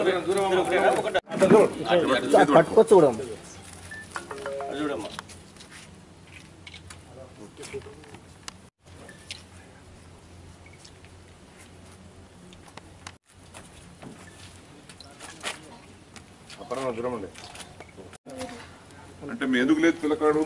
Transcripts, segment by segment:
పట్టుకోవచ్చు కూడా చూడమ్మా అంటే మీ ఎందుకు లేదు పిల్లకాడు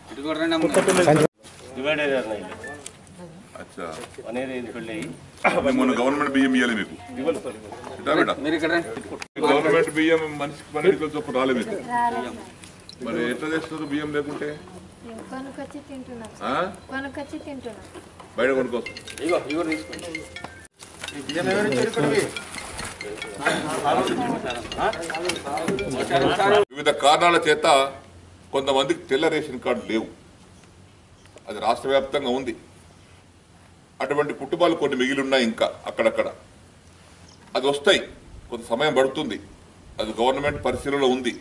డివైడ్ అయ్యారు నా ఇల్లు అచ్చా అనేది ఇది పెళ్ళి అయ్యి మేము మొన్న గవర్నమెంట్ బియ్యం ఇవ్వాలి మీకు ఇటా బిడ్డ? గవర్నమెంట్ బియ్యం మనిషికి పన్నెండు చొప్పున రాలే మీకు మరి ఎట్లా చేస్తారు బియ్యం లేకుంటే కొనుకొచ్చి తింటున్నాం ఆ? కొనుకొచ్చి తింటున్నాం బయట కొనుక్కోవచ్చు ఇగో ఇగో తీసుకోండి వివిధ కారణాల చేత కొంతమందికి తెల్ల రేషన్ కార్డు లేవు అది రాష్ట్ర వ్యాప్తంగా ఉంది అటువంటి కుటుంబాలు కొన్ని మిగిలి ఉన్నాయి ఇంకా అక్కడక్కడ అది వస్తాయి కొంత సమయం పడుతుంది అది గవర్నమెంట్ పరిశీలనలో ఉంది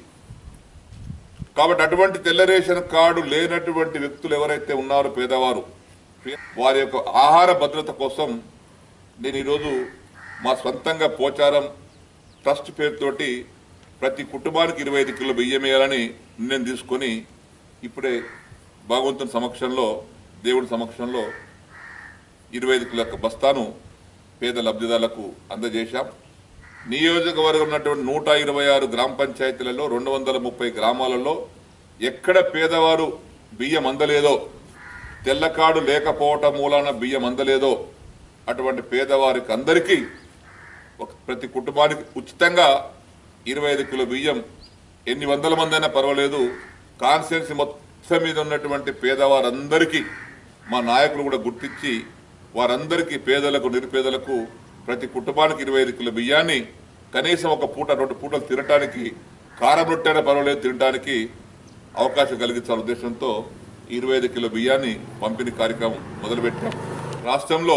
కాబట్టి అటువంటి తెల్ల రేషన్ కార్డు లేనటువంటి వ్యక్తులు ఎవరైతే ఉన్నారో పేదవారు వారి యొక్క ఆహార భద్రత కోసం నేను ఈరోజు మా సొంతంగా పోచారం ట్రస్ట్ పేరుతోటి ప్రతి కుటుంబానికి ఇరవై ఐదు కిలో బియ్యం వేయాలని నిర్ణయం తీసుకొని ఇప్పుడే భగవంతుని సమక్షంలో దేవుడి సమక్షంలో ఇరవై ఐదు కిలో బస్తాను పేద లబ్ధిదారులకు అందజేశాం నియోజకవర్గం ఉన్నటువంటి నూట ఇరవై ఆరు గ్రామ పంచాయతీలలో రెండు వందల ముప్పై గ్రామాలలో ఎక్కడ పేదవారు బియ్యం అందలేదో తెల్లకాడు లేకపోవటం మూలాన బియ్యం అందలేదో అటువంటి పేదవారికి అందరికీ ఒక ప్రతి కుటుంబానికి ఉచితంగా ఇరవై ఐదు కిలో బియ్యం ఎన్ని వందల మంది అయినా పర్వాలేదు కాన్స్టిట్యున్సీ మొత్తం మీద ఉన్నటువంటి పేదవారందరికీ మా నాయకులు కూడా గుర్తించి వారందరికీ పేదలకు నిరుపేదలకు ప్రతి కుటుంబానికి ఇరవై ఐదు కిలో బియ్యాన్ని కనీసం ఒక పూట రెండు పూటలు తినటానికి కారం రొట్టెన పర్వాలేదు తినడానికి అవకాశం కలిగించాలనే ఉద్దేశంతో ఇరవై ఐదు కిలో బియ్యాన్ని పంపిణీ కార్యక్రమం మొదలుపెట్టాం రాష్ట్రంలో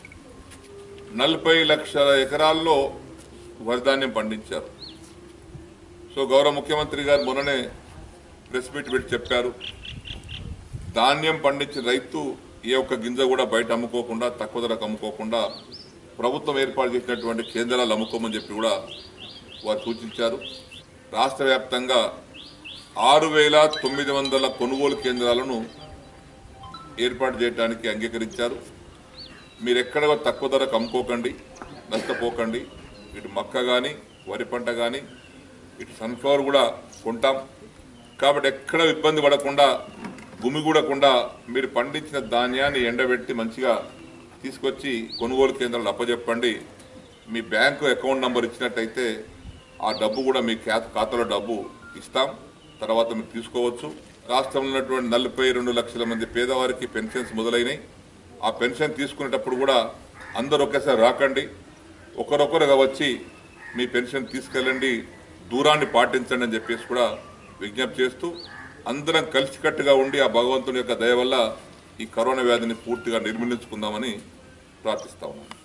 నలభై లక్షల ఎకరాల్లో వరిధాన్యం పండించారు సో గౌరవ ముఖ్యమంత్రి గారు మొన్ననే ప్రెస్ మీట్ పెట్టి చెప్పారు ధాన్యం పండించిన రైతు ఏ ఒక్క గింజ కూడా బయట అమ్ముకోకుండా తక్కువ ధరకు అమ్ముకోకుండా ప్రభుత్వం ఏర్పాటు చేసినటువంటి కేంద్రాలు అమ్ముకోమని చెప్పి కూడా వారు సూచించారు రాష్ట్ర వ్యాప్తంగా ఆరు వేల తొమ్మిది వందల కొనుగోలు కేంద్రాలను ఏర్పాటు చేయడానికి అంగీకరించారు మీరు ఎక్కడ కూడా తక్కువ ధరకు అమ్ముకోకండి నష్టపోకండి ఇటు మక్క కానీ వరి పంట కానీ ఇటు సన్ఫ్లవర్ కూడా కొంటాం కాబట్టి ఎక్కడ ఇబ్బంది పడకుండా గుమిగూడకుండా మీరు పండించిన ధాన్యాన్ని ఎండబెట్టి మంచిగా తీసుకొచ్చి కొనుగోలు కేంద్రాలు అప్పచెప్పండి మీ బ్యాంకు అకౌంట్ నంబర్ ఇచ్చినట్టయితే ఆ డబ్బు కూడా మీ ఖాతా ఖాతాలో డబ్బు ఇస్తాం తర్వాత మీరు తీసుకోవచ్చు రాష్ట్రంలో ఉన్నటువంటి నలభై రెండు లక్షల మంది పేదవారికి పెన్షన్స్ మొదలైనవి ఆ పెన్షన్ తీసుకునేటప్పుడు కూడా అందరూ ఒకేసారి రాకండి ఒకరొకరుగా వచ్చి మీ పెన్షన్ తీసుకెళ్ళండి దూరాన్ని పాటించండి అని చెప్పేసి కూడా విజ్ఞప్తి చేస్తూ అందరం కలిసికట్టుగా ఉండి ఆ భగవంతుని యొక్క దయ వల్ల ఈ కరోనా వ్యాధిని పూర్తిగా నిర్మూలించుకుందామని ప్రార్థిస్తా ఉన్నాను